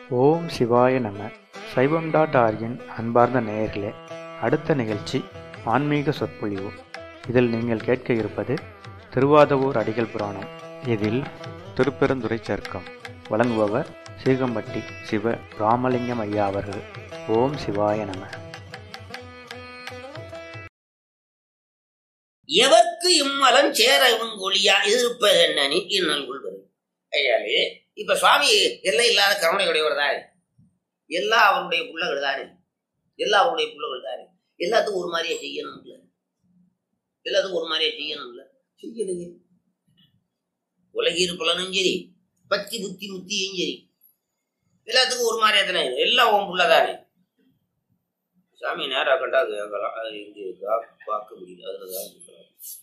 ஓம் சிவாய நம சைவம் டாட் ஆர்கின் அன்பார்ந்த நேயர்களே அடுத்த நிகழ்ச்சி ஆன்மீக சொற்பொழிவு இதில் நீங்கள் கேட்க இருப்பது திருவாதவூர் அடிகள் புராணம் இதில் திருப்பெருந்துறை சர்க்கம் வழங்குபவர் சீகம்பட்டி சிவ ராமலிங்கம் ஐயா அவர்கள் ஓம் சிவாய நம எவர்க்கு இம்மலம் சேர ஒளியா இருப்பது என்னனி இன்னல் கொள்வது ஐயாலே இப்ப சுவாமி எல்லை இல்லாத கருணை உடையவர் தானே எல்லா அவருடைய புள்ளகள் தானே எல்லா அவருடைய புள்ளகள் தானே எல்லாத்துக்கும் ஒரு மாதிரியா செய்யணும்ல எல்லாத்துக்கும் ஒரு மாதிரியா செய்யணும்ல செய்யலையே உலகீர் புலனும் சரி பத்தி புத்தி முத்தியும் சரி எல்லாத்துக்கும் ஒரு மாதிரியா தானே எல்லாம் உன் புள்ள தானே சாமி நேரா கண்டா கேட்கலாம் அது இங்கே பார்க்க முடியல அதுலதான் இருக்கிறார்.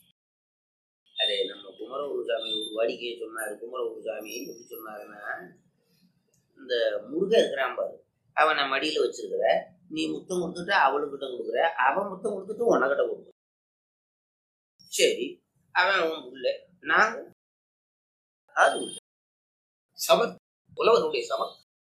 அது நம்ம குமரகுரு சாமி ஒரு வாடிக்கையை சொன்னார் குமரகுரு சாமி எப்படி சொன்னாருன்னா இந்த முருகன் இருக்கிறான் பாரு அவனை மடியில வச்சிருக்கிற நீ முத்தம் கொடுத்துட்டு அவளுக்கிட்ட கொடுக்குற அவன் முத்தம் கொடுத்துட்டு உனக்கிட்ட கொடுக்குற சரி அவன் உன் புள்ள நாங்க அது சமன் உலகனுடைய சமன்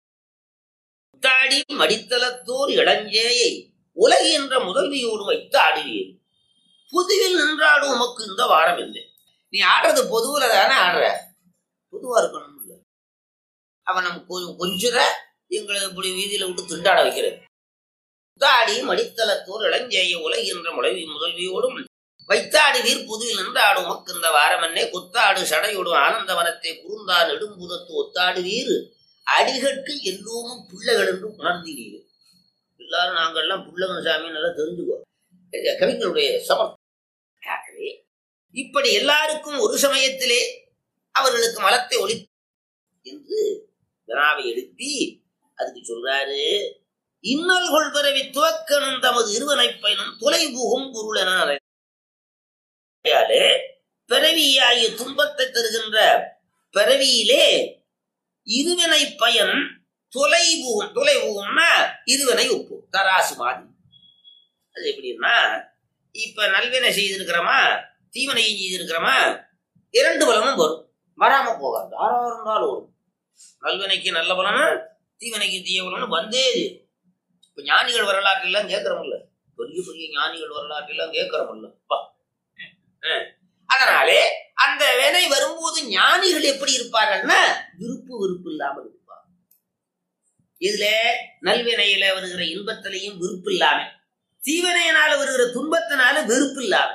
முத்தாடி மடித்தளத்தோர் இளஞ்சேயை உலகின்ற முதல்வியோடு வைத்து ஆடுவீர் புதுவில் நின்றாடும் உமக்கு இந்த வாரம் இல்லை நீ ஆடுறது பொதுவுல தானே ஆடுற பொதுவா இருக்கணும் இல்ல அவன் நம்ம கொஞ்சம் கொஞ்சுற எங்களை இப்படி வீதியில விட்டு திண்டாட வைக்கிறது முத்தாடி மடித்தளத்தோர் இளஞ்சேய உலகின்ற முளைவி முதல்வியோடும் வைத்தாடுவீர் புதுவில் நின்றாடும் உமக்கு இந்த வாரம் என்னே குத்தாடு சடையோடும் ஆனந்தவனத்தை குறுந்தா நெடும்புதத்து ஒத்தாடுவீர் அடிகட்கு எல்லோரும் பிள்ளைகள் என்று உணர்ந்தீர்கள் எல்லாரும் நாங்கள்லாம் புள்ளவன் சாமி நல்லா தெரிஞ்சுக்கோ இது கவிஞருடைய சமர்த்தம் ஆகவே இப்படி எல்லாருக்கும் ஒரு சமயத்திலே அவர்களுக்கு மலத்தை ஒளி என்று வினாவை எழுப்பி அதுக்கு சொல்றாரு இன்னல் கொள்பரவி துவக்கணும் தமது இருவனை பயனும் தொலைபுகும் பொருள் என அறையாலே பிறவியாகிய துன்பத்தை தருகின்ற பிறவியிலே இருவினை பயன் தொலைபுகும் தொலைபுகும்னா இருவினை ஒப்பு தராசு மாதிரி அது எப்படின்னா இப்ப நல்வினை செய்திருக்கிறோமா தீவனையும் செய்திருக்கிறோமா இரண்டு பலனும் வரும் வராம போகாது யாரா இருந்தாலும் வரும் நல்வினைக்கு நல்ல பலனும் தீவனைக்கு தீய பலனும் வந்தே தீரும். இப்ப ஞானிகள் வரலாற்று எல்லாம் கேட்கிறோம்ல பெரிய பெரிய ஞானிகள் வரலாற்று எல்லாம் கேட்கிறோம்ல அப்பா. அஹ். அதனாலே அந்த வினை வரும்போது ஞானிகள் எப்படி இருப்பார்கள்னா விருப்பு வெறுப்பு இல்லாமல் இருப்பார் இதுல நல்வினையில வருகிற இன்பத்திலையும் விருப்பு இல்லாம தீவினையினால வருகிற துன்பத்தினால வெறுப்பு இல்லாம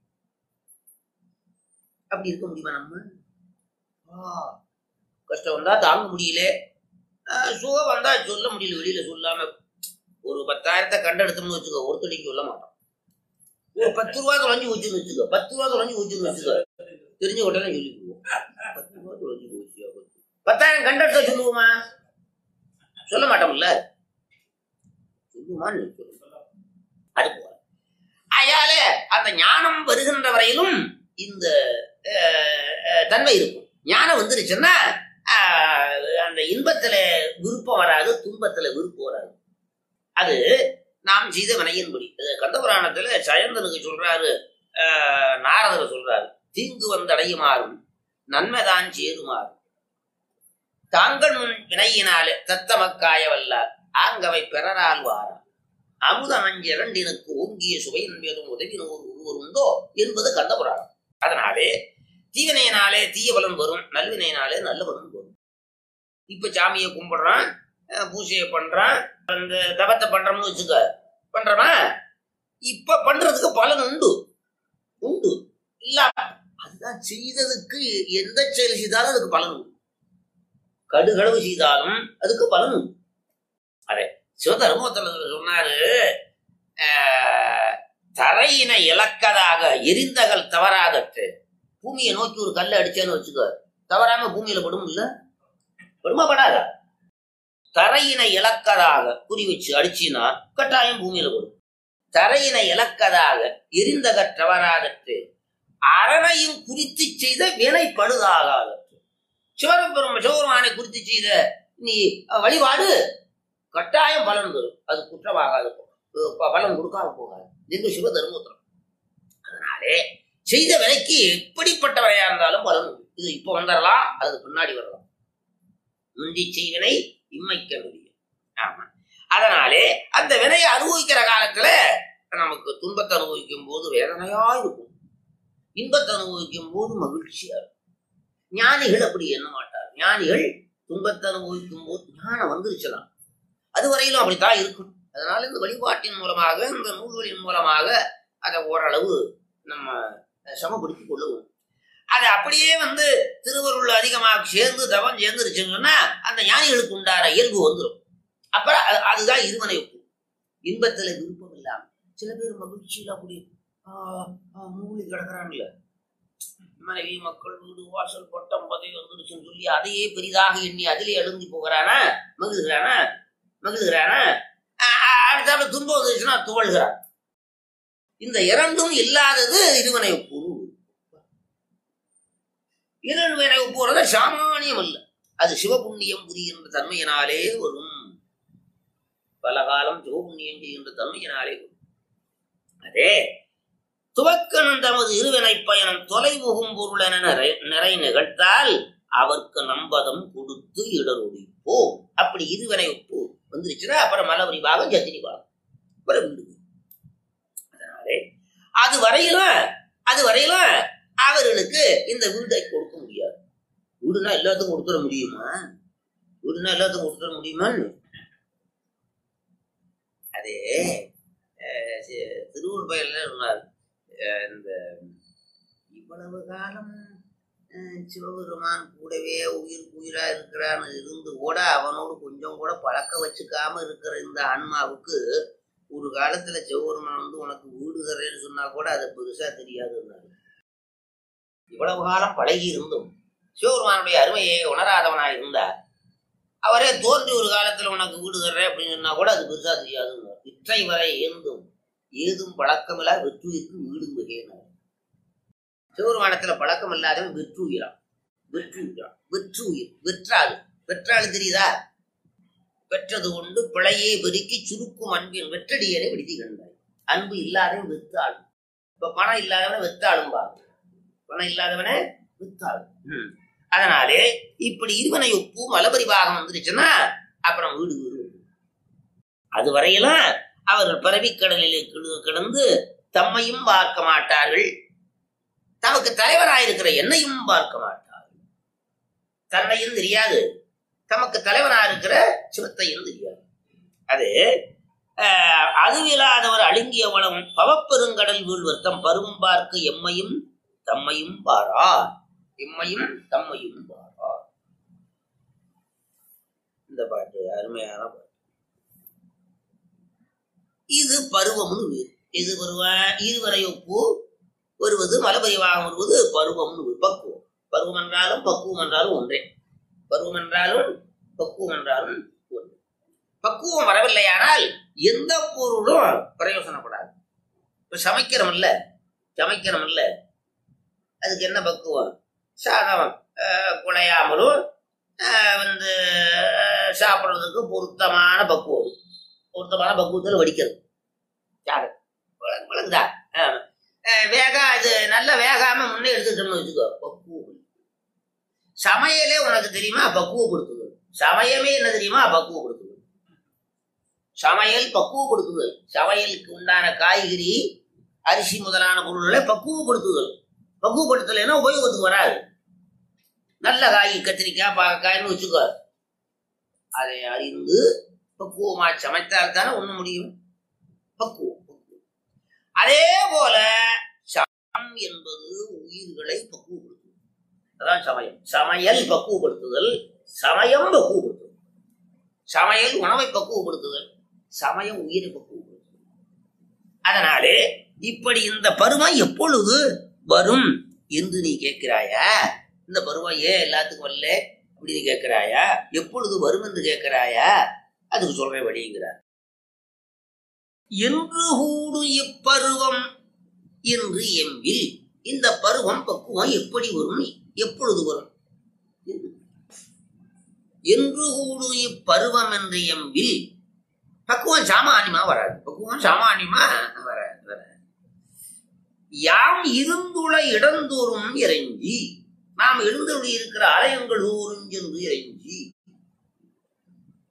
அப்படி இருக்க முடியுமா நம்ம ஆ, கஷ்டம் வந்தா தாங்க முடியல ஆ, சுகம் வந்தா சொல்ல முடியல வெளியில சொல்லாம ஒரு பத்தாயிரத்தை கண்டெடுத்தோம்னு வச்சுக்கோ ஒருத்தடிக்கு சொல்ல மாட்டோம் ஒரு பத்து ரூபா தொலைஞ்சு வச்சுன்னு வச்சுக்கோ பத்து ரூபா தொலைஞ்சு வச்சுன்னு வச்சுக்கோ தெரிஞ்ச உடனே சொல்லிக்குவோம் பத்து ரூபா தொலைஞ்சு போச்சு பத்தாயிரம் கண்டெடுத்த சொல்லுவோமா சொல்ல மாட்டோம்ல சொல்லுமான்னு சொல்லுவோம் அது போல அயாலே அந்த ஞானம் வருகின்ற வரையிலும் இந்த அஹ், அஹ், தன்மை இருக்கும் ஞானம் வந்துருச்சுன்னா அஹ், அந்த இன்பத்துல விருப்பம் வராது துன்பத்துல விருப்பம் வராது அது நாம் செய்த வினையின்படி அது கந்தபுராணத்துல சயந்தனுக்கு சொல்றாரு அஹ், நாரதர் சொல்றாரு தீங்கு வந்தடையுமாறும் நன்மைதான் சேருமாறும் தாங்கள் முன் வினையினாலே தத்தமக்காய வல்லார் ஆங்கவை பிறரால் வாரா அமுதமஞ்ச இரண்டினுக்கு ஓங்கிய சுவையின் மேலும் உதவினோர் ஒருவர் உண்டோ என்பது கந்தபுராணம் அதனாலே தீவினையினாலே தீய பலன் வரும் நல்வினையினாலே நல்ல பலன் வரும் இப்ப சாமியை கும்பிடுறான் அஹ் பூஜையை பண்றான் அந்த தவத்தை பண்றோம்னு வச்சுக்க பண்றோமா இப்ப பண்றதுக்கு பலன் உண்டு உண்டு இல்ல அதுதான் செய்ததுக்கு எந்த செயல் செய்தாலும் அதுக்கு பலன் உண்டு கடுகளவு செய்தாலும் அதுக்கு பலன் உண்டு அதே சிவதர்மத்தில் சொன்னாரு ஆஹ், தரையினை இழக்கதாக எரிந்தகல் தவறாதற்று பூமியை நோக்கி ஒரு கல்லை அடிச்சேன்னு வச்சுக்கோ தவறாம பூமியில படும் இல்ல படுமா படாதா தரையினை இழக்கதாக குறி வச்சு அடிச்சினா கட்டாயம் பூமியில படும் தரையினை இழக்கதாக எரிந்தகற் தவறாதற்று அரணையும் குறித்து செய்த வினை பழுதாகாதற்று சிவபெரும சிவபெருமானை குறித்து செய்த நீ வழிபாடு கட்டாயம் பலன் தரும் அது குற்றமாகாது போகும். ப- பலன் கொடுக்காம போகாது எங்க சிவ தர்மபுத்திரம் அதனாலே செய்த விலைக்கு எப்படிப்பட்ட விலையா இருந்தாலும் பலன் உண்டு. இது இப்ப வந்துடலாம் அல்லது பின்னாடி வரலாம் முந்தி செய்வினை இம்மைக்க முடியும் ஆமா அதனாலே அந்த வினையை அனுபவிக்கிற காலத்துல நமக்கு துன்பத்தை அனுபவிக்கும் போது வேதனையா இருக்கும் இன்பத்தை அனுபவிக்கும் போது மகிழ்ச்சியா இருக்கும் ஞானிகள் அப்படி எண்ண மாட்டார் ஞானிகள் துன்பத்தை அனுபவிக்கும் போது ஞானம் வந்துருச்சலாம் அது வரையிலும் அப்படித்தான் இருக்கும் அதனால இந்த வழிபாட்டின் மூலமாக இந்த நூல்களின் மூலமாக அதை ஓரளவு நம்ம சமப்படுத்திக் கொள்ளுவோம் அது அப்படியே வந்து திருவருள் அதிகமாக சேர்ந்து தவம் சேர்ந்துருச்சுன்னு சொன்னா அந்த ஞானிகளுக்கு உண்டான இயல்பு வந்துடும் அப்புறம் அது- அதுதான் இருமனை ஒப்பு இன்பத்துல விருப்பம் இல்லாம சில பேர் மகிழ்ச்சியில அப்படி ஆஹ், ஆஹ், மூழ்கி கிடக்குறாங்கல்ல மனைவி மக்கள் வீடு வாசல் பட்டம் பதவி வந்துருச்சுன்னு சொல்லி அதையே பெரிதாக எண்ணி அதிலே எழுந்தி போகிறானா மகிழ்கிறானா மகிழ்கிறானா ஆஹ், ஆஹ், அடுத்தாப்புல துன்பம் வந்துருச்சுன்னா துவழ்கிறான் இந்த இரண்டும் இல்லாதது இருவனை ஒப்பு இருவனை ஒப்புறது சாமானியம் அல்ல அது சிவபுண்ணியம் புரிகின்ற தன்மையினாலே வரும் பல காலம் சிவபுண்ணியம் செய்கின்ற தன்மையினாலே வரும் அதே துவக்கணும் தமது இருவினை பயணம் தொலை புகும் பொருளென நிறை நிறை நிகழ்த்தால் அவர்க்கு நம்பதம் கொடுத்து இடரொழிப்போ அப்படி இருவினை ஒப்பு வந்துருச்சுன்னா அப்புறம் மலவரி பாகம் ஜத்தினி பாகம் அப்புறம் வீடு அதனாலே அது வரையிலும் அது வரையிலும் அவர்களுக்கு இந்த வீடை கொடுக்க முடியாது வீடுனா எல்லாத்துக்கும் கொடுத்துட முடியுமா வீடுனா எல்லாத்துக்கும் கொடுத்துட முடியுமான்னு அதே அஹ், சி- திருவூர் பயல்ல சொன்னார் அஹ், இந்த இவ்வளவு காலம் அஹ், சிவபெருமான் கூடவே உயிர் உயிரா இருக்கிறான்னு இருந்து கூட அவனோடு கொஞ்சம் கூட பழக்க வச்சுக்காம இருக்கிற இந்த ஆன்மாவுக்கு ஒரு காலத்துல சிவபெருமான் வந்து உனக்கு வீடு தரேன்னு சொன்னா கூட அது பெருசா தெரியாதுன்னாரு இவ்வளவு காலம் பழகி இருந்தும் சிவபெருமானுடைய அருமையை உணராதவனாய் இருந்தார் அவரே தோன்றி ஒரு காலத்துல உனக்கு வீடு தர்றேன் அப்படின்னு சொன்னா கூட அது பெருசா தெரியாதுன்னு இற்றை வரை ஏந்தும் ஏதும் பழக்கமில்லா வெற்றுயிருக்கு வீடும் வகையினார் சிவபெருமானத்துல பழக்கம் இல்லாதவன் வெற்றுயிரான் வெற்றுயிரான் வெற்றுயிர் வெற்றாள் வெற்றாள் தெரியுதா பெற்றது கொண்டு பிழையே பெருக்கி சுருக்கும் அன்பின் வெற்றடியரை விடுதி கண்டாய் அன்பு இல்லாதவன் வெத்தாள் இப்ப பணம் இல்லாதவனை வெத்தாளும்பா பணம் இல்லாதவனை வித்தாள் அதனாலே இப்படி இருவனை ஒப்பு மலபரிபாகம் வந்துருச்சுன்னா அப்புறம் வீடு வீடு அது வரையெல்லாம் அவர்கள் பரவிக்கடலிலே கிடு- கிடந்து தம்மையும் பார்க்க மாட்டார்கள் தமக்கு தலைவராயிருக்கிற என்னையும் பார்க்க மாட்டார்கள் தன்னையும் தெரியாது தமக்கு தலைவனா இருக்கிற சிவத்தையும் தெரியாது அது ஆஹ், அதுவில்லாதவர் அழுங்கியவளும் பவப்பெருங்கடல் வீழ்வர் தம் பருவம் பார்க்க எம்மையும் தம்மையும் பாரா எம்மையும் தம்மையும் பாரா இந்த பாட்டு அருமையான பாட்டு இது பருவம்னு வேறு இது பருவம் இருவரை ஒப்பு வருவது மலபரிவாகம் வருவது பருவம்னு வேறு. பக்குவம் பருவம் என்றாலும் பக்குவம் என்றாலும் ஒன்றே பருவம் என்றாலும் பக்குவம் என்றாலும் ஒன்று பக்குவம் வரவில்லையானால் எந்த பொருளும் பிரயோசனப்படாது இப்ப சமைக்கிறோம் இல்ல சமைக்கிறோம் இல்ல அதுக்கு என்ன பக்குவம் சாதம் அஹ், குழையாமலும் அஹ், வந்து அஹ், சாப்பிடுறதுக்கு பொருத்தமான பக்குவம் பொருத்தமான பக்குவத்தில் வடிக்கிறது சாதம் விளங்கு- விளங்குதா ஆமா. அஹ், வேகா இது நல்லா வேகாம முன்னே எடுத்துட்டோம்னு வச்சுக்கோ பக்குவம் சமையலே உனக்கு தெரியுமா பக்குவப்படுத்துது சமயமே என்ன தெரியுமா பக்குவப்படுத்துது சமையல் பக்குவப்படுத்துதல் சமையலுக்கு உண்டான காய்கறி அரிசி முதலான பொருள்களை பக்குவப்படுத்துதல் பக்குவப்படுத்தலைன்னா உபயோகத்துக்கு வராது நல்ல காய் கத்திரிக்காய் பாகக்காய்னு வச்சுக்கோ அதை அறிந்து பக்குவமா சமைத்தால் தானே உண்ண முடியும் பக்குவம் பக்குவம். அதே போல சமம் என்பது உயிர்களை பக்குவப்படுத்தும் அதான் சமயம் சமையல் பக்குவப்படுத்துதல் சமயம் பக்குவப்படுத்துதல் சமையல் உணவை பக்குவப்படுத்துதல் சமயம் உயிரை பக்குவப்படுத்துதல் அதனாலே இப்படி இந்த பருவம் எப்பொழுது வரும் என்று நீ கேட்கிறாயா இந்த பருவம் ஏன் எல்லாத்துக்கும் வரல அப்படின்னு கேட்கிறாயா எப்பொழுது வரும் என்று கேட்கிறாயா அதுக்கு சொல்றேன் வழிங்கிறார் என்று கூடும் இப்பருவம் என்று எம்பில் இந்த பருவம் பக்குவம் எப்படி வரும் எப்பொழுது வரும் என்று கூடும் இப்பருவம் என்று எம்பில் பக்குவம் சாமானியமா வராது பக்குவம் சாமானியமா வராது வராது யாம் இருந்துள்ள இடந்தோறும் இறைஞ்சி நாம் எழுந்தருளி இருக்கிற ஆலயங்கள் தோறும் என்று இறைஞ்சி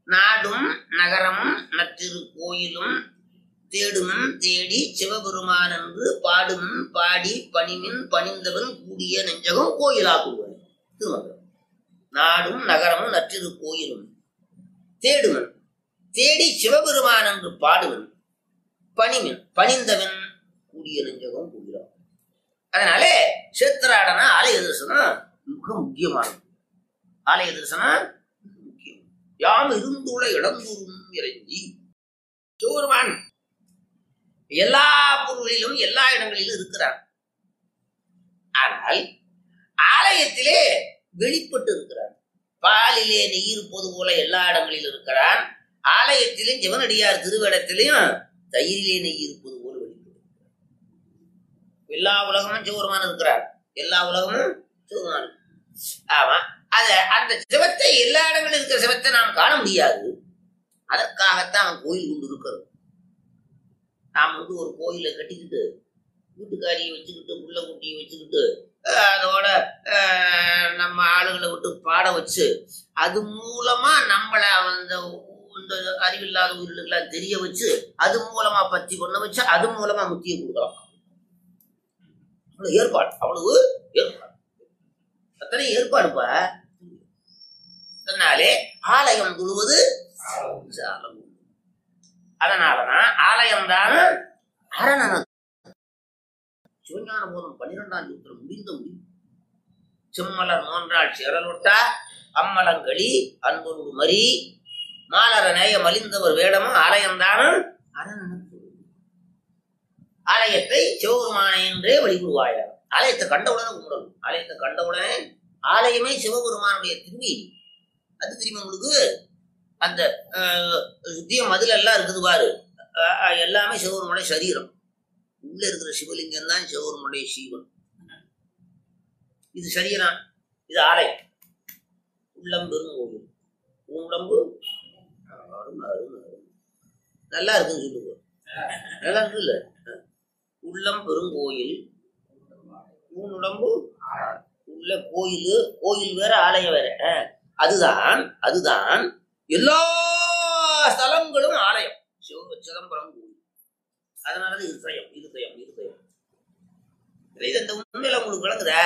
நாடும் நகரமும் நற்றிரு கோயிலும் தேடுமன் தேடி சிவபெருமான் என்று பாடுமன் பாடி பணிமின் பணிந்தவன் கூடிய நெஞ்சகம் கோயிலாக்குவன் திருமந்திரம் நாடும் நகரமும் நற்றிரு கோயிலும் தேடுமன் தேடி சிவபெருமான் என்று பாடுவன் பணிமின் பணிந்தவன் கூடிய நெஞ்சகம் கூடியலாம் அதனாலே சேத்திராடன ஆலய தரிசனம் மிக முக்கியமானது ஆலய தரிசனம் முக்கியம் யாம் இருந்துள்ள இடந்தூரும் இறங்கி சிவபெருமான் எல்லா பொருளிலும் எல்லா இடங்களிலும் இருக்கிறார் ஆனால் ஆலயத்திலே வெளிப்பட்டு இருக்கிறார் பாலிலே நெய் இருப்பது போல எல்லா இடங்களிலும் இருக்கிறார் ஆலயத்திலும் சிவனடியார் திருவிடத்திலையும் தயிரிலே நெய் இருப்பது போல வெளிப்பட்டு எல்லா உலகமும் சிவபெருமான் இருக்கிறார் எல்லா உலகமும் சிவபெருமான் ஆமா அத அந்த சிவத்தை எல்லா இடங்களிலும் இருக்கிற சிவத்தை நாம் காண முடியாது அதற்காகத்தான் அவன் கோயில் கொண்டு இருக்கிறது நாம் வந்து ஒரு கோயிலை கட்டிக்கிட்டு வீட்டுக்காரியை வச்சுக்கிட்டு புள்ள குட்டியை வச்சுக்கிட்டு அஹ், அதோட அஹ், நம்ம ஆளுகளை விட்டு பாட வச்சு அது மூலமா நம்மளை அந்த இந்த அறிவில்லாத உயிர்களுக்கெல்லாம் தெரிய வச்சு அது மூலமா பத்தி பண்ண வச்சு அது மூலமா முத்தியை கொடுக்கலாம் அவ்வளவு ஏற்பாடு அவ்வளவு ஏற்பாடு அத்தனை ஏற்பாடுப்பா அதனாலே ஆலயம் தொழுவது சாலம் அதனாலதான் ஆலயம் தான் அரணன சிவஞான போதம் பன்னிரெண்டாம் சூத்திரம் முடிந்த முடிவு செம்மலர் மூன்றாள் சேரலொட்டா அம்மலங்களி அன்பொரு மரி மாலர நேய மலிந்தவர் வேடமும் ஆலயம்தானும் அரணன ஆலயத்தை சிவபெருமானை என்றே வழிபடுவாயா ஆலயத்தை கண்டவுடனே கும்பிடணும் ஆலயத்தை கண்டவுடனே ஆலயமே சிவபெருமானுடைய திருமீன் அது தெரியுமா உங்களுக்கு அந்த அஹ், சுத்திய மதுல எல்லாம் இருக்குது பாரு அஹ், அஹ், எல்லாமே சிவபெருமானுடைய சரீரம் உள்ள இருக்கிற சிவலிங்கம் தான் சிவபெருமானுடைய சீவன் இது சரீரம் இது ஆலயம் உள்ளம் பெருங்கோவில் உடம்பு அருமை, அருமை, அருமை. நல்லா இருக்குன்னு சொல்லுங்க நல்லா இருக்குல்ல உள்ளம் பெருங்கோயில் உடம்பு உள்ள கோயில் கோயில் வேற ஆலயம் வேற அஹ், அதுதான் அதுதான் எல்லா ஸ்தலங்களும் ஆலயம் சிவ சிதம்பரம் கோயில் அதனாலதான் இருதயம் இருதயம் இருதயம் இது இந்த உண்மையில உங்களுக்கு விளங்குதா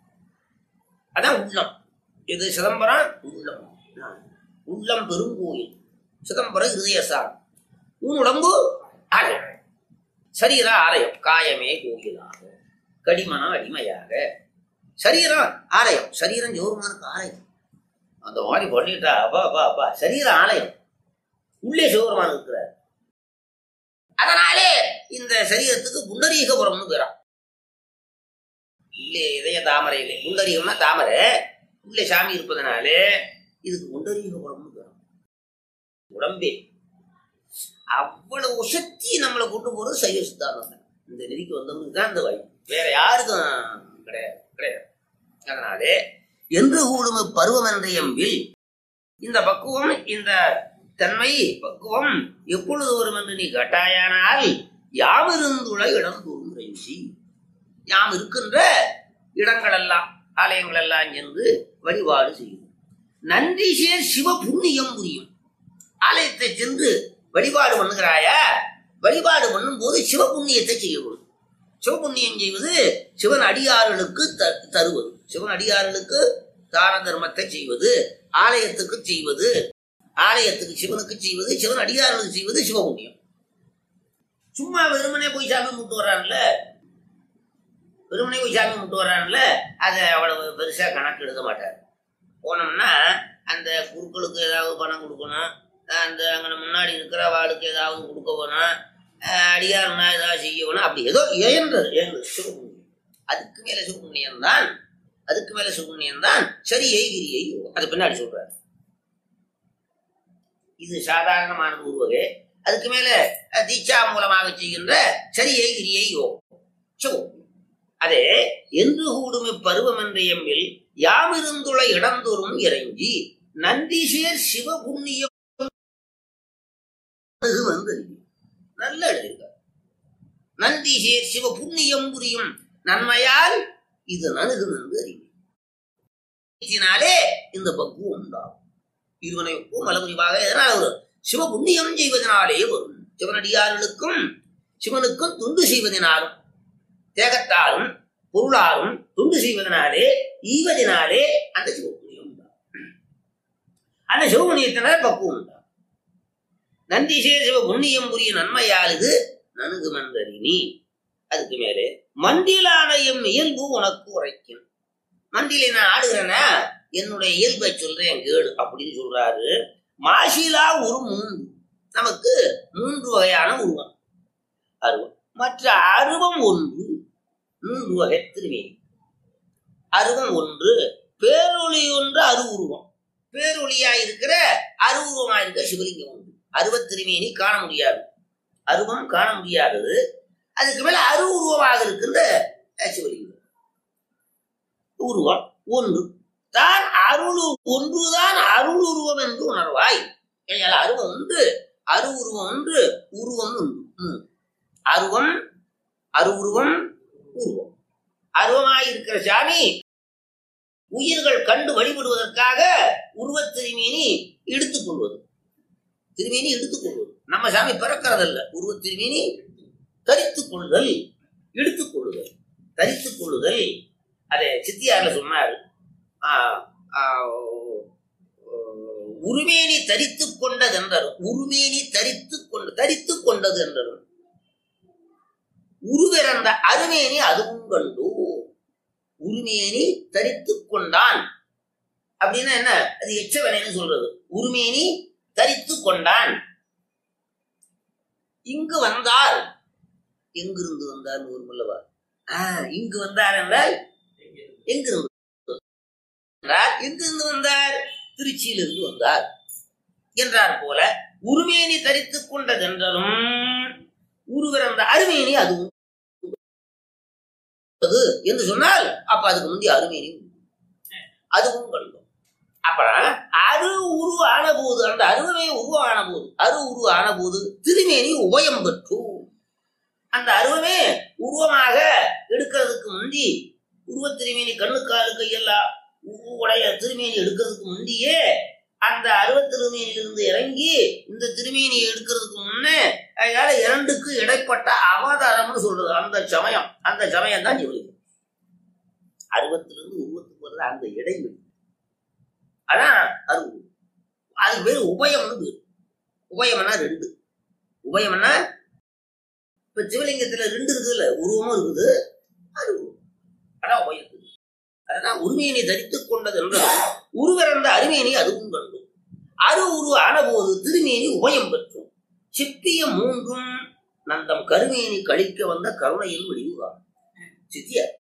அதான் உள்ளம் இது சிதம்பரம் உள்ளம் ஆ. உள்ளம் பெருங்கோயில் சிதம்பரம் இருதயசாரம் உன் உடம்பு ஆலயம் சரீர ஆலயம் காயமே கோயிலாக கடிமனம் அடிமையாக சரீரம் ஆலயம் சரீரம் ஜோருமானுக்கு ஆலயம் அந்த மாதிரி பண்ணிட்டா அப்பா அப்பா அப்பா சரீர ஆலயம் உள்ளே சிவபெருமான் இருக்கிறார் அதனாலே இந்த சரீரத்துக்கு புண்டரீகபுரம்னு பேரா இல்லே இதய தாமரையிலே புண்டரீகம்னா தாமரை உள்ளே சாமி இருப்பதனாலே இதுக்கு புண்டரீகபுரம்னு பேரா உடம்பே அவ்வளவு சக்தி நம்மளை கொண்டு போறது சைவ சித்தாந்தம் தான். இந்த நெறிக்கு வந்தவனுக்கு தான் இந்த வாய்ப்பு வேற யாருக்கும் கிடையாது கிடையாது அதனாலே என்று கூடும் பருவம் என்ற எம்பில் இந்த பக்குவம் இந்த தன்மை பக்குவம் எப்பொழுது வரும் என்று நீ கேட்டாயானால் யாம் இருந்துள்ள இடம் தோறும் ரைசி யாம் இருக்கின்ற இடங்களெல்லாம் ஆலயங்கள் எல்லாம் சென்று வழிபாடு செய்யும் நன்றி சேர் சிவ புண்ணியம் புரியும் ஆலயத்தை சென்று வழிபாடு பண்ணுகிறாயா வழிபாடு பண்ணும் போது சிவ புண்ணியத்தை செய்யக்கூடும் சிவபுண்ணியம் செய்வது சிவன் அடியார்களுக்கு த- தருவது சிவன் அடியார்களுக்கு தான தர்மத்தை செய்வது ஆலயத்துக்கு செய்வது ஆலயத்துக்கு சிவனுக்கு செய்வது சிவன் அடியார்களுக்கு செய்வது சிவபுண்ணியம் சும்மா வெறுமனே போய் சாமி முட்டு வர்றான்ல வெறுமனே போய் சாமி முட்டு வர்றான்ல அதை அவ்வளவு பெருசா கணக்கு எழுத மாட்டார் போனோம்னா அந்த குருக்களுக்கு ஏதாவது பணம் கொடுக்கணும் அந்த அங்கே முன்னாடி இருக்கிற வாளுக்கு ஏதாவது கொடுக்க போனோம் அஹ் அடியார்னா ஏதாவது செய்யணும் அப்படி ஏதோ இயன்றது இயன்றது சிவபுண்ணியம் அதுக்கு மேல சிவபுண்ணியம் தான் அதுக்கு மேல சிவபுண்ணியம் தான் சரியை கிரியை அது பின்னாடி சொல்றாரு இது சாதாரணமானது ஒரு வகை அதுக்கு மேல அஹ், தீட்சா மூலமாக செய்கின்ற சரியை கிரியை யோகம் சிவபுண்ணியம். அதே என்று கூடும் பருவம் என்ற எம்மில் யாமிருந்துள்ள இடந்தோறும் இறங்கி நன்றி சேர் சிவபுண்ணியம் வந்து நல்ல எழுதியிருக்கார் நன்றி சேர் சிவ புண்ணியம் புரியும் நன்மையால் இது நணுகு நன்கு அறிவு இதனாலே இந்த பக்குவம் உண்டாகும் இருவனை ஒப்பும் மலமுறிவாக எதனால வரும் சிவ புண்ணியம் செய்வதனாலே வரும் சிவனடியார்களுக்கும் சிவனுக்கும் துண்டு செய்வதனாலும் தேகத்தாலும் பொருளாலும் துண்டு செய்வதனாலே ஈவதினாலே அந்த சிவபுண்ணியம் உண்டாகும். அந்த சிவபுண்ணியத்தினால பக்குவம் உண்டாகும் நந்திசே சிவ புண்ணியம் புரிய நன்மையால் இது நன்கு மந்தரினி அதுக்கு மேலே மந்திலானயம் இயல்பு உனக்கு உரைக்கும் மந்திலே நான் ஆடுகிறேன்னா என்னுடைய இயல்பை சொல்றேன் கேடு அப்படின்னு சொல்றாரு மாசிலா ஒரு மூன்று நமக்கு மூன்று வகையான உருவம் அருவம் மற்ற அருவம் ஒன்று மூன்று வகை திருமேனி அருவம் ஒன்று பேரொளி ஒன்று அருவுருவம் பேரொளியா இருக்கிற அருவுருவமா இருக்கிற சிவலிங்கம் உண்டு அருவத் திருமேனி காண முடியாது அருவம் காண முடியாதது அதுக்கு மேல அரு உருவமாக இருக்கின்ற அஹ், சிவலிங்கம் உருவம் ஒன்று தான் அருள் ஒன்றுதான் அருள் உருவம் என்று உணர்வாய் ஏனால் அருவம் ஒன்று அரு உருவம் ஒன்று உருவம் ஒன்று ம். அருவம் அருவுருவம் உருவம் அருவமாயிருக்கிற சாமி உயிர்கள் கண்டு வழிபடுவதற்காக உருவத் திருமேனி எடுத்துக் கொள்வது திருமேனி எடுத்துக் கொள்வது நம்ம சாமி பிறக்கிறதல்ல உருவத் திருமேனி தரித்துக் கொள்ளுதல் எடுத்துக் கொள்ளுதல் தரித்துக் கொள்ளுதல் அதை சித்தியார்ல சொன்னார் ஆ, ஆ, உருமேனி தரித்துக் கொண்டதென்றரும் உருமேனி தரித்துக் கொண்டு தரித்துக் கொண்டது என்றரும் உருவிறந்த அருமேனி அதுவும் கண்டு உருமேனி தரித்துக் கொண்டான் அப்படின்னா என்ன அது எச்சவனைன்னு சொல்றது உருமேனி தரித்துக் கொண்டான் இங்கு வந்தார் எங்கிருந்து வந்தார் ஒரு முல்லவா இங்கு வந்தார் என்றால் எங்கிருந்து என்றால் எங்கிருந்து வந்தார் திருச்சியிலிருந்து வந்தார் என்றார் போல உருமேனி தரித்துக் கொண்டதென்றலும் உருவிறந்த அருமேனி அதுவும் அது என்று சொன்னால் அப்ப அதுக்கு முந்தைய அருமேனி உண்டு. அதுவும் கண்டோம் அப்புறம் அரு உரு ஆன போது அந்த அருவமே உருவான போது அரு உரு ஆன போது திருமேனி உபயம் பெற்று அந்த அருவமே உருவமாக எடுக்கிறதுக்கு முந்தி உருவ திருமேனி கண்ணு காலு கையெல்லாம் உ- உடைய திருமேனி எடுக்கிறதுக்கு முந்தியே அந்த அருவ திருமேனியிலிருந்து இறங்கி இந்த திருமேனியை எடுக்கிறதுக்கு முன்னே அதனால இரண்டுக்கு இடைப்பட்ட அவதாரம்னு சொல்றது அந்த சமயம் அந்த சமயம் தான் சிவலிங்கம் அருவத்திலிருந்து உருவத்துக்கு வர்றது அந்த இடைவெளி அதான் அருவு அதுக்கு பேர் உபயம்னு பேர் உபயம்னா ரெண்டு உபயம்னா இப்ப சிவலிங்கத்துல ரெண்டு இருக்குதுல்ல உருவமும் இருக்குது அருவு அதான் உபயம் அதான் உரிமையினை தரித்துக் கொண்டது என்றால் உருவிறந்த அருமேனி அதுவும் கண்டு அரு உரு ஆனபோது திருமேனி உபயம் பெற்றும் சிப்பிய மூன்றும் நந்தம் கருமேனி கழிக்க வந்த கருணையில் விடிவுதான் சித்தியார்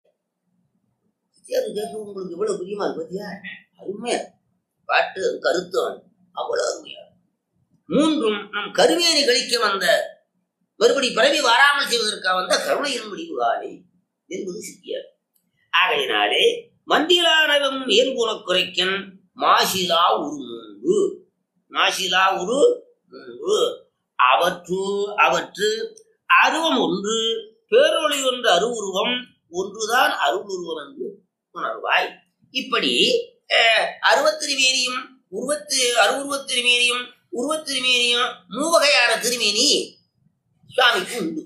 சித்தியார் கேட்க உங்களுக்கு இவ்வளவு பிரியமா இருக்கு பாத்தியா அருமையா பாட்டு கருத்தம் அவ்வளவு அருமையா மூன்றும் நம் கருமேனி கழிக்க வந்த மறுபடி பிறவி வராமல் செய்வதற்காக வந்த கருணையின் விடிவுகானே என்பது சித்தியார் ஆகையினாலே மந்திலானவம் ஏற்புன குறைக்கன் மாசிலா உரு மூன்று மாசிலா உரு மூன்று அவற்று அவற்று அருவம் ஒன்று பேரொளி ஒன்று அருவுருவம் ஒன்றுதான் அருளுருவம் என்று உணர்வாய் இப்படி அஹ், அருவத்திருமேனியும் உருவத்து அருவுருவத் திருமேனியும் உருவத் திருமேனியும் மூவகையான திருமேனி சுவாமிக்கு உண்டு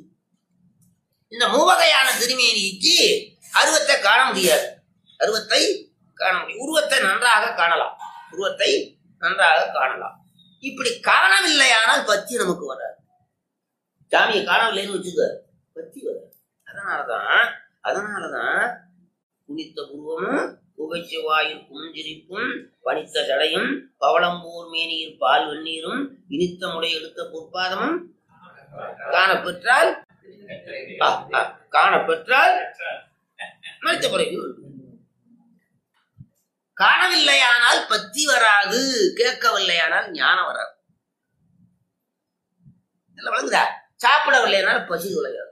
இந்த மூவகையான திருமேனிக்கு அருவத்தை காண முடியாது அருவத்தை காண முடியும் உருவத்தை நன்றாக காணலாம் உருவத்தை நன்றாக காணலாம் இப்படி காணவில்லையானால் பத்தி நமக்கு வராது சாமியை காணவில்லைன்னு வச்சுக்க பத்தி வராது அதனாலதான் அதனாலதான் குனித்த உருவமும் புகைச்ச வாயில் புஞ்சிரிப்பும் பனித்த சடையும் பவளம்பூர் மேனியில் பால் வெந்நீரும் இனித்த முளை எடுத்த பொற்பாதமும் காணப்பெற்றால் ஆ, ஆ, காணப்பெற்றால் மறித்த பிறகு காணவில்லையானால் பத்தி வராது கேட்கவில்லையானால் ஞானம் வராது இல்ல வழங்குதா சாப்பிடவில்லையானால் பசி துளையாது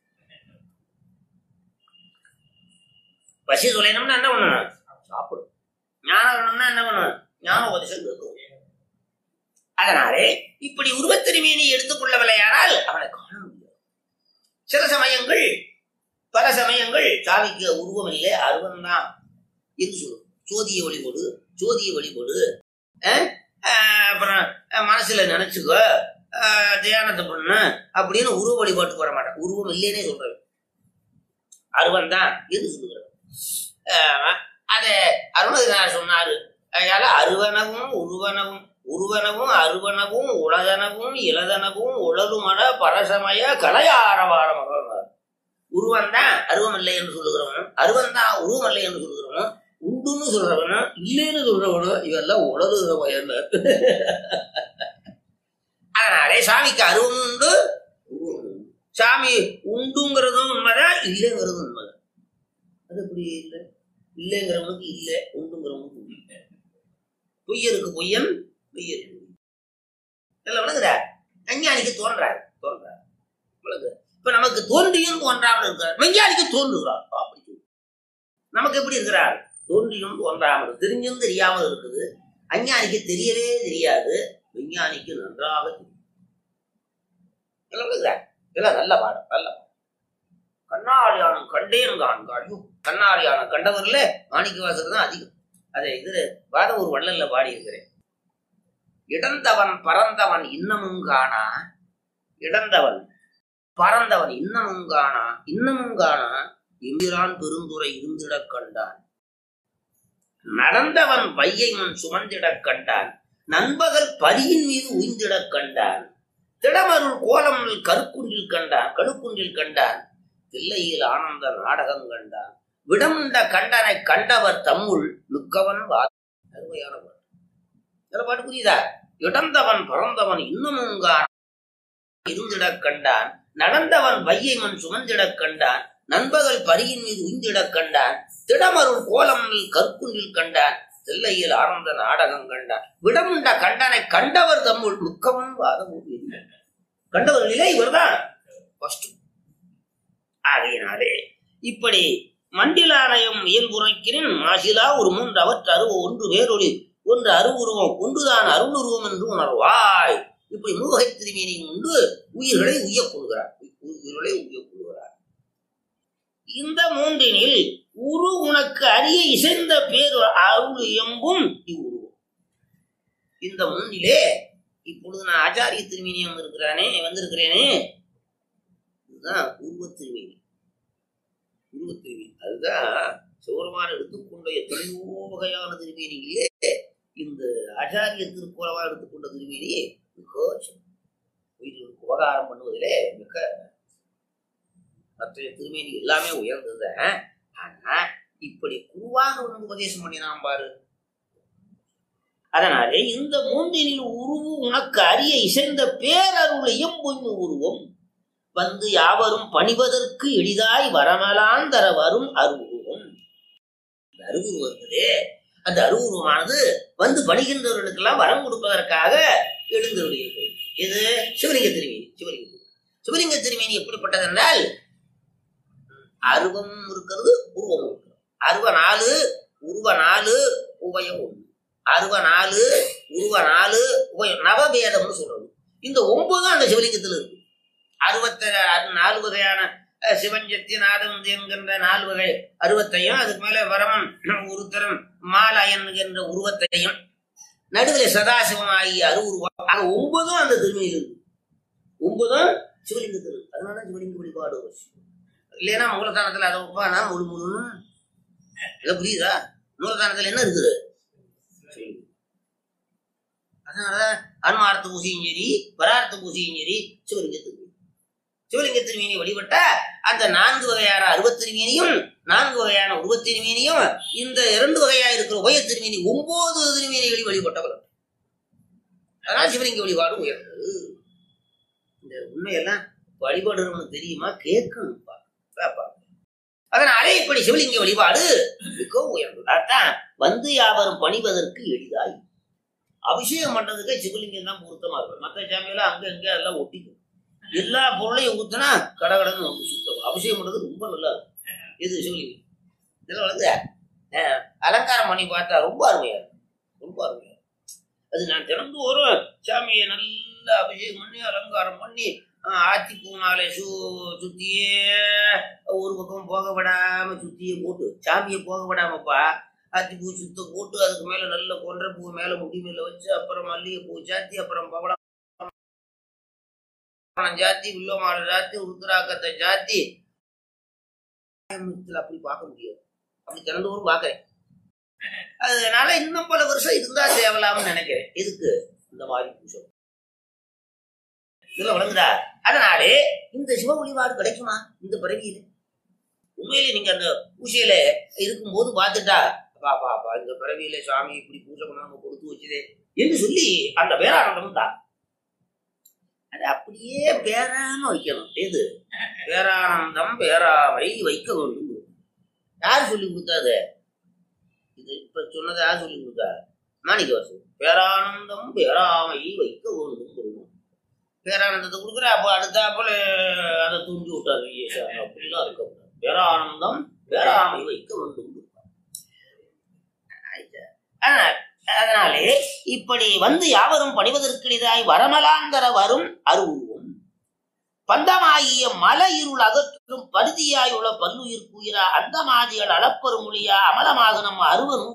பசி துளையணும்னா என்ன பண்ணணும் சாப்பிடும் ஞானம் வேணும்னா என்ன பண்ணணும் ஞான உபதேசம் கேட்கும் அதனாலே இப்படி உருவத்திருமீனி எடுத்துக்கொள்ளவில்லையானால் அவனை காண முடியாது சில சமயங்கள் பல சமயங்கள் சாமிக்கு உருவம் இல்லை அருவம் தான் என்று சொல்லும் ஜோதிய வழிபடு ஜோதிய வழிபடு அஹ், ஆஹ் அப்புறம் அஹ் மனசுல நினைச்சுக்கோ ஆஹ் தியானத்தை பண்ணு அப்படின்னு உருவ வழிபாட்டுக்கு வர மாட்டேன் உருவம் இல்லைன்னே சொல்றேன் அருவன் தான் எது சொல்லுகிறேன் அத அருணகிரிநாதர் சொன்னாரு அதனால அருவனவும் உருவனவும் உருவனவும் அருவனவும் உளதனவும் இளதனவும் உழலுமட பரசமய கலையாரவாரம் உருவன் தான் அருவம் இல்லை என்று சொல்லுகிறவனும் அருவன் தான் உருவம் இல்லை என்று சொல்லுகிறவனும் உண்டுன்னு சொல்றவனும் இல்லைன்னு சொல்றவனும் இவெல்லாம் உலகுகிற பயன் அதனாலே சாமிக்கு அருவமும் உண்டு உருவமும் உண்டு. சாமி உண்டுங்கிறதும் உண்மைதான் இல்லைங்கிறதும் உண்மைதான் அது எப்படி இல்லை இல்லைங்கிறவனுக்கு இல்லை உண்டுங்கிறவனுக்கு இல்லை பொய்யருக்கு பொய்யன் பொய்யருக்கு பொய்யன். இதெல்லாம் விளங்குதா அஞ்ஞானிக்கு தோன்றாரு தோன்றாரு விளங்குதா இப்ப நமக்கு தோன்றியும் தோன்றாமல் இருக்கிறார் விஞ்ஞானிக்கு தோன்றுகிறார் அப்படி சொல்லு. நமக்கு எப்படி இருக்கிறார் தோன்றியும் தோன்றாமல் தெரிஞ்சும் தெரியாமல் இருக்குது அஞ்ஞானிக்கு தெரியவே தெரியாது விஞ்ஞானிக்கு நன்றாக தெரியும் இதெல்லாம் விளங்குதா? இதெல்லாம் நல்ல பாடம் நல்ல பாடம் கண்ணாடியானம் கண்டேன் காண்க ஐயோ கண்ணாடியானம் கண்டவர்ல மாணிக்கவாசர் தான் அதிகம் அதை இதுல வாத ஒரு வள்ளல்ல பாடி இருக்கிறேன் இடந்தவன் பறந்தவன் இன்னமும் காணா இடந்தவன் பறந்தவன் இன்னமும் காணா இன்னமும் காணா எம்பிரான் பெருந்துரை இருந்திடக் கண்டான் நடந்தவன் வையை முன் சுமந்திடக் கண்டான் நண்பகல் பரியின் மீது உய்ந்திடக் கண்டான் திடமருள் கோலம் கருக்குன்றில் கண்டான் கடுக்குன்றில் கண்டான் தில்லையில் ஆனந்த நாடகம் கண்டான் விடமுண்ட கண்டனை கண்டவர் தம்முள் மிக்கவன் வா அருமையான பாட்டு சில பாட்டு புரியுதா இடந்தவன் பிறந்தவன் இன்னமும் காண இருந்திடக் கண்டான் நடந்தவன் வையை மண் சுமந்திடக் கண்டான் நண்பகல் பரியின் மீது உய்ந்திடக் கண்டான் திடமருள் கோலம் கற்குன்றில் கண்டான் தில்லையில் ஆனந்த நாடகம் கண்டான் விடமுண்ட கண்டனை கண்டவர் தம்முள் மிக்கவன் வாதம் கண்டவர்களிலே இவர்தான் ஃபர்ஸ்ட் ஆகையினாலே இப்படி மண்டிலாலயம் இயல்புரைக்கிறேன் மாசிலா ஒரு மூன்று அவற்று அருவ ஒன்று வேறொளி ஒன்று அருவுருவம் ஒன்றுதான் அருளுருவம் என்று உணர்வாய் இப்படி மூவகை திருமீனை உண்டு உயிர்களை உய்யக் கொள்கிறார் உயிர்களை உய்யக் கொள்கிறார் இந்த மூன்றினில் உரு உனக்கு அரிய இசைந்த பேர் அருள் எம்பும் இவ்வுருவம் இந்த மூன்றிலே இப்பொழுது நான் ஆச்சாரிய திருமீனி வந்திருக்கிறானே வந்திருக்கிறேனே இதுதான் உருவ திருமீனி உருவ திருமீனி அதுதான் சிவருமான் எடுத்துக்கொண்ட எத்தனையோ வகையான திருமீனிகளே இந்த ஆச்சாரிய திருக்கோலமாக எடுத்துக்கொண்ட திருமீனி மிக சிறப்பு. உயிர்களுக்கு உபகாரம் பண்ணுவதிலே மிக மற்ற திருமேனி எல்லாமே உயர்ந்தது ஆனா இப்படி குருவாக ஒன்று உபதேசம் பண்ணினான் பாரு அதனாலே இந்த மூன்றினில் உருவு உனக்கு அரிய இசைந்த பேரருளையும் பொண்ணு உருவம் வந்து யாவரும் பணிவதற்கு எளிதாய் வரமலான் தர வரும் அருவுருவம் இந்த அருவுருவம் இருக்குதே அந்த அருவுருவமானது வந்து பணிகின்றவர்களுக்கெல்லாம் வரம் கொடுப்பதற்காக எழுந்தருளியது இது சிவலிங்க திருமேனி சிவலிங்க திருமேனி. சிவலிங்க திருமேனி எப்படிப்பட்டது என்றால் அருவம் இருக்கிறது உருவம் இருக்கிறது அருவ நாலு உருவ நாலு உபயம் ஒன்று அருவ நாலு உருவ நாலு உபயம் நவபேதம்னு சொல்றது இந்த ஒன்பது அந்த சிவலிங்கத்தில் இருக்கு அறுபத்த அது நாலு வகையான அஹ், சிவஞ்சத்தி நாதம் என்கின்ற நாலு வகை அருவத்தையும் அதுக்கு மேல வரமன் உருத்தரம் மாலாயன் என்ற உருவத்தையும் நடுவில் சதாசிவம் ஆகிய அருவுருவம் ஆக ஒன்பதும் அந்த திருமையில் இருக்கு ஒன்பதும் சிவலிங்கத்தில் இருக்கு அதனால சிவலிங்க வழிபாடு அவசியம் இல்லைன்னா மூலதானத்துல அதை வைப்பானா முழு முழுன்னு இல்ல புரியுதா மூலதானத்துல என்ன இருக்குது சிவலிங்கம். அதனால அன்மார்த்த பூசையும் சரி வரார்த்த பூசையும் சரி சிவலிங்க திருமீனி சிவலிங்க திருமீனி வழிபட்ட அந்த நான்கு வகையான அறுபத் திருமீனியும் நான்கு வகையான உருவத் திருமீனியும் இந்த இரண்டு வகையா இருக்கிற உபய திருமீனி ஒன்பது திருமீனிகளை வழிபட்டவர் அதனால சிவலிங்க வழிபாடு உயர்ந்தது இந்த உண்மையெல்லாம் வழிபாடுறவனுக்கு தெரியுமா கேட்கணும்ப்பா பாப்பா. அதனாலே இப்படி சிவலிங்க வழிபாடு மிக உயர்ந்தது அதான் வந்து யாவரும் பணிவதற்கு எளிதாய் அபிஷேகம் பண்றதுக்கு சிவலிங்கம் தான் பொருத்தமா இருக்கும் மற்ற சாமியெல்லாம் அங்க இங்க எல்லாம் ஒட்டிக்கும் எல்லா பொருளையும் ஊத்துனா கடகடன்னு வந்து சுத்தம் அபிஷேகம் பண்றது ரொம்ப நல்லா இருக்கும் இது சிவலிங்கம் இதெல்லாம் வந்து அஹ், அலங்காரம் பண்ணி பார்த்தா ரொம்ப அருமையா இருக்கும் ரொம்ப அருமையா இருக்கும் அது நான் தினந்தோறும் சாமியை நல்லா அபிஷேகம் பண்ணி அலங்காரம் பண்ணி அஹ், ஆத்தி பூனாலே சு சுத்தியே ஒரு பக்கம் போக விடாம சுத்தியே போட்டு சாமியை போக விடாமப்பா அத்தி பூ சுத்த போட்டு அதுக்கு மேல நல்ல கொன்றை பூ மேல முடி மேல வச்சு அப்புறம் மல்லிகை பூ சாத்தி அப்புறம் பவளம் சாத்தி வில்லோமாலை சாத்தி உருத்ராக்கத்தை சாத்தி அப்படி பார்க்க முடியாது அப்படி திறந்தோறும் பார்க்கறேன் அதனால இன்னும் பல வருஷம் இருந்தா தேவலாம்னு நினைக்கிறேன் எதுக்கு இந்த மாதிரி பூஜை இதுல வழங்குதா அதனாலே இந்த சிவ வழிபாடு கிடைக்குமா இந்த பிறவியில உண்மையிலே நீங்க அந்த பூஜையில இருக்கும்போது பார்த்துட்டா பா பா பா இந்த பிறவியில சாமி இப்படி பூஜை பண்ண நம்ம கொடுத்து வச்சுதே என்று சொல்லி அந்த பேரானந்தம் தான் அது அப்படியே பேராம வைக்கணும் எது பேரானந்தம் பேராமை வைக்க வேண்டும் யார் சொல்லி கொடுத்தாது இது இப்ப சொன்னதை யார் சொல்லி கொடுத்தா மாணிக்க வாசன் பேரானந்தம் பேராமை வைக்க வேண்டும் சொல்லுவோம் பேரானந்தத்தை கொடுக்குற அப்போ அடுத்தாப்புல அதை தூண்டி விட்டாரு ஐயா அப்படிலாம் இருக்க பேரானந்தம் பேராமை வைக்க வேண்டும் அதனால் அதனாலே இப்படி வந்து யாவரும் பணிவதற்கினிதாய் வரமலாந்தர வரும் அருவும் பந்தமாகிய மல இருள் அகற்றும் பருதியாய் உள்ள பல்லுயிர் குயிரா அந்த மாதிகள் அளப்பெரும் மொழியா அமலமாக நம்ம அருவனும்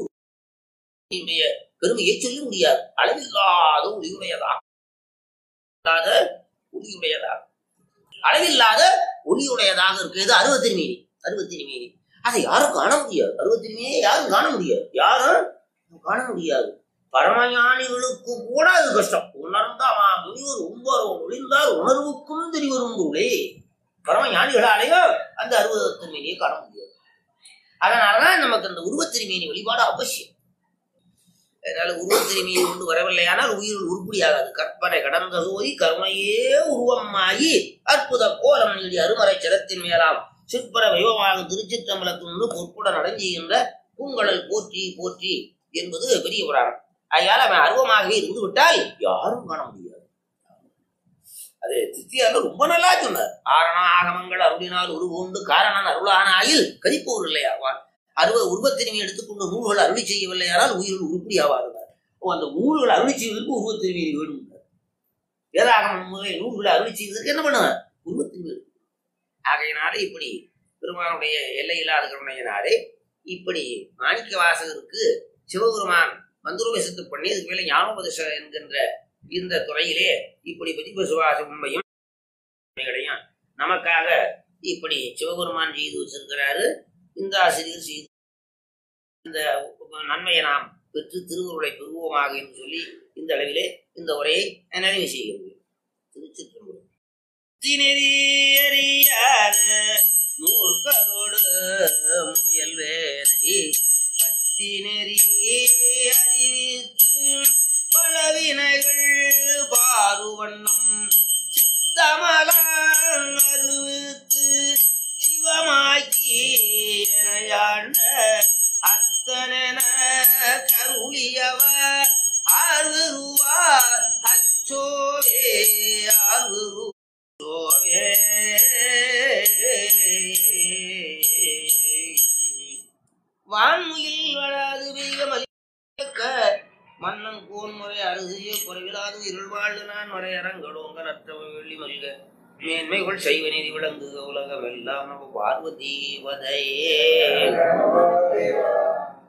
பெருமையை சொல்ல முடியாது அளவில்லாத ஒளியுடையதா இல்லாத ஒளியுடையதாக அளவில்லாத ஒளியுடையதாக இருக்கிறது அறுபத்தி மீறி அறுபத்தி மீறி அதை யாரும் காண முடியாது அறுபத்தி மீறி யாரும் காண முடியாது யாரும் காண முடியாது பரமஞானிகளுக்கு கூட அது கஷ்டம் உணர்ந்தாமா முனிவர் உம்பர் ஒளிந்தார் உணர்வுக்கும் தெரிவரும் பொருளே பரமஞானிகளாலேயோ அந்த அறுபத்தி மீனியை காண முடியாது அதனாலதான் நமக்கு அந்த உருவத்திருமீனி வழிபாடு அவசியம் அதனால உருவத்திருமீனி கொண்டு வரவில்லையானால் உயிரில் உருப்படியாகாது கற்பனை கடந்த சோதி கருணையே உருவமாகி அற்புத கோலம் நீடி அருமறை சிரத்தின் மேலாம் சிற்பர வைவமாக திருச்சிற்றம்பலத்திலிருந்து பொற்புட நடஞ்சுகின்ற பூங்கடல் போற்றி போற்றி என்பது பெரிய புராணம் அதனால அவன் அருவமாக இருந்து விட்டால் யாரும் காண முடியாது அது சித்தியார்ல ரொம்ப நல்லா சொன்னார் ஆரண ஆகமங்கள் அருளினால் உருவுண்டு காரணன் அருளான ஆயில் கதிப்போர் இல்லையாவான் அருவ உருவத்திருமி எடுத்துக்கொண்டு நூல்கள் அருளி செய்யவில்லையானால் உயிரில் உருப்படி ஆவார்கள் அந்த நூல்கள் அருளி செய்வதற்கு உருவத்திருமி வேணும் வேதாகமம் முதலிய நூல்களை அருளி செய்வதற்கு என்ன பண்ணுவார் உருவத்திருமி ஆகையினாலே இப்படி பெருமானுடைய எல்லையில்லாத கருணையினாலே இப்படி மாணிக்க வாசகருக்கு சிவபெருமான் மந்திரோபசத்து பண்ணி அதுக்கு மேல ஞானோபதேச என்கின்ற இந்த துறையிலே இப்படி பதிப்பு சுவாச உண்மையும் உண்மைகளையும் நமக்காக இப்படி சிவபெருமான் செய்து வச்சிருக்கிறாரு இந்த ஆசிரியர் செய்து இந்த நன்மையை நாம் பெற்று திருவுருளை பெறுவோமாக என்று சொல்லி இந்த அளவிலே இந்த உரையை நிறைவு செய்கிறது திருச்சிற்றம்பலம் திணறியறியாத மூர்க்கரோடு முயல் வேலை பத்தி நெறி அறிவித்து பலவினைகள் பாருவண்ணம் சித்தமலான் அறிவித்து சிவமாக்கி எனையாண்ட அத்தனென கருளியவர் ஆறுருவார் அச்சோவே ஆறுரு சோவே வான்முயில் வளாது பெய்க மலிக்க மன்னன் கோன் முறை அருகிய குறைவிலாது இருள் வாழ்ந்து நான் வரையறங்களோங்க நற்றவ வெள்ளி மல்க மேன்மைகள் செய்வ நீதி விளங்குக உலகம் எல்லாம் நம பார்வதி வதையே